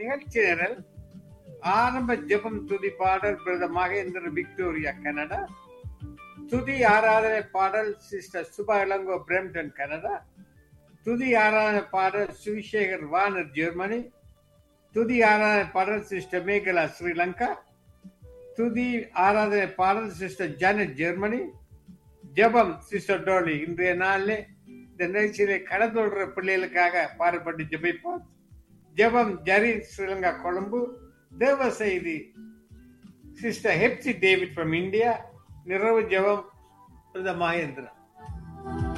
நிகழ்ச்சி நிரல் ஆரம்ப ஜெபம் துதி பாடல் பிரதர் மகேந்திர விக்டோரியா கனடா துதி ஆராதனை பாடல் sister Subha Ilango Brampton Canada துதி ஆராதனை பாடல் சுவிசேகர் வானர் ஜெர்மனி துதி ஆராதனை பாடல் சிஸ்டர் மேகலா ஸ்ரீலங்கா துதி ஆராதனை பாடல் சிஸ்டர் ஜானட் ஜெர்மனி ஜெபம் சிஸ்டர் டோலி இன்றைய நாளில் இந்த நிகழ்ச்சியிலே கடந்தொடுற பிள்ளைகளுக்காக பாடுபட்டு ஜெபிப்போம் ஜெபம் ஜரி ஸ்ரீலங்கா கொழும்பு தேவ செய்தி sister Hepsi David from India நிறைவு ஜெபம் மகேந்திரன்